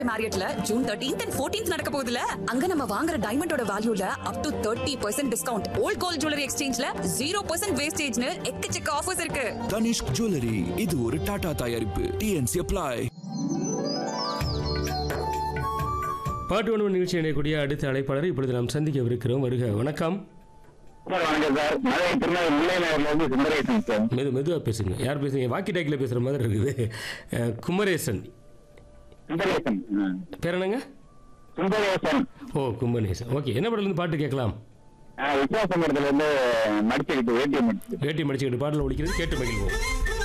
மேரியட்ல June thirteenth and fourteenth நடக்க போகுதுல அங்க நம்ம வாங்குற டைமண்டோட வேல்யூல up to thirty percent discount old gold jewellery எக்ஸ்சேஞ்ச்ல ஜீரோ பர்சன்ட் வேஸ்டேஜ்னு எக்கச்சக்க ஆஃபர்ஸ் இருக்கு தனிஷ்க் ஜுவல்லரி இது ஒரு டாடா தயாரிப்பு டிஎன்சி அப்ளை பாட்டு ஒன்று நிகழ்ச்சி இணையக்கூடிய அடுத்த அழைப்பாளரை இப்பொழுது நாம் சந்திக்கவிருக்கிறோம் வருக வணக்கம் சார் வணக்கம் சார் மதுரை திருநெல்வேலி முல்லை நகர்ல இருந்து சுந்தரேசன் சார் மெது மெதுவாக பேசுங்க யார் பேசுங்க வாக்கி டாக்கில் பேசுகிற மாதிரி இருக்குது அஹ், குமரேசன் சுந்தரேசன் ஆ. பேர் என்னங்க சுந்தரேசன் ஓ கும்பனேசன் ஓகே என்ன படத்துலேருந்து பாட்டு கேட்கலாம் விசுவாசம் இருந்து மடிச்சுக்கிட்டு வேட்டியம் முடிச்சு வேட்டி மடிச்சுக்கிட்டு பாட்டில் ஒழிக்கிறது கேட்டு மகிழ்வோம்